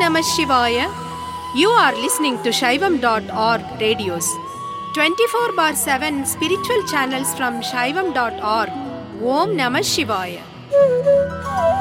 Namah Shivaya. You are listening to Shaivam.org radios. 24 bar 7 spiritual channels from Shaivam.org. Om Namah Shivaya.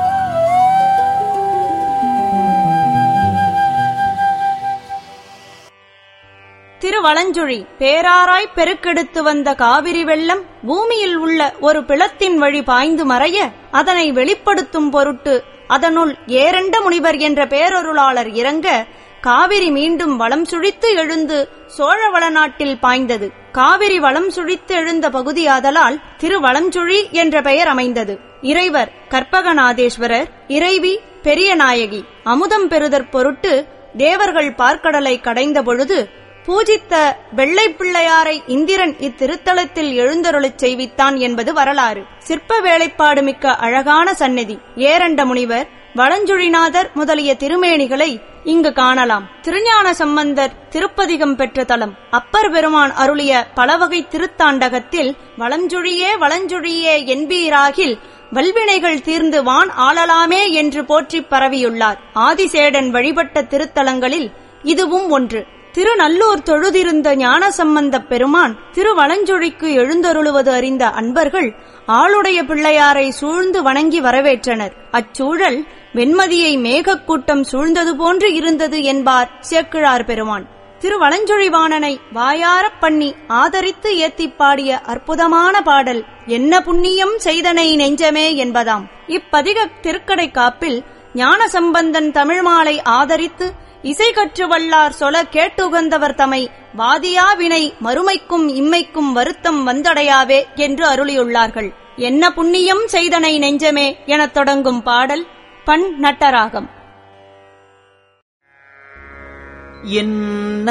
Thiruvalanchuzhi பேராராய் பெருக்கெடுத்து வந்த காவிரி வெள்ளம் பூமியில் உள்ள ஒரு பிளத்தின் வழி பாய்ந்து மறைய அதனை வெளிப்படுத்தும் பொருட்டு அதனுள் ஏரண்ட முனிவர் என்ற பேரொருளாளர் இறங்க காவிரி மீண்டும் வளம் சுழித்து எழுந்து சோழவள நாட்டில் பாய்ந்தது காவிரி வளம் சுழித்து எழுந்த பகுதியாதலால் திருவளஞ்சுழி என்ற பெயர் அமைந்தது இறைவர் கற்பகநாதேஸ்வரர் இறைவி பெரிய நாயகி அமுதம் பெறுதற் பொருட்டு தேவர்கள் பார்க்கடலை கடைந்த பொழுது பூஜித்த வெள்ளை பிள்ளையாரை இந்திரன் இத்திருத்தலத்தில் எழுந்தருளச் செய்வித்தான் என்பது வரலாறு சிற்ப வேலைப்பாடு மிக்க அழகான சந்நிதி ஏரண்ட முனிவர் வளஞ்சுழிநாதர் முதலிய திருமேனிகளை இங்கு காணலாம் திருஞான சம்பந்தர் திருப்பதிகம் பெற்ற தலம் அப்பர் பெருமான் அருளிய பலவகை திருத்தாண்டகத்தில் வளஞ்சுழியே வளஞ்சுழியே என்பீராகில் வல்வினைகள் தீர்ந்து வான் ஆளலாமே என்று போற்றிப் பரவியுள்ளார் ஆதிசேடன் வழிபட்ட திருத்தலங்களில் இதுவும் ஒன்று திருநல்லூர் தொழுதிருந்த ஞானசம்பந்தப் பெருமான் திருவலஞ்சொழிக்கு எழுந்தருளுவது அறிந்த அன்பர்கள் ஆளுடைய பிள்ளையாரை சூழ்ந்து வணங்கி வரவேற்றனர் அச்சூழல் வெண்மதியை மேகக்கூட்டம் சூழ்ந்தது போன்று இருந்தது என்பார் சேக்கிழார் பெருமான் திருவலஞ்சொழிவாணனை வாயாரப் பண்ணி ஆதரித்து ஏத்திப் பாடிய அற்புதமான பாடல் என்ன புண்ணியம் செய்தனை நெஞ்சமே என்பதாம் இப்பதிக திருக்கடை காப்பில் ஞானசம்பந்தன் தமிழ் மாலை ஆதரித்து இசை கற்று வல்லார் சொல கேட்டுகந்தவர் தமை வாதியா வினை மறுமைக்கும் இம்மைக்கும் வருத்தம் வந்தடையாவே என்று அருளியுள்ளார்கள் என்ன புண்ணியம் செய்தனை நெஞ்சமே எனத் தொடங்கும் பாடல் பண் நட்டராகம் என்ன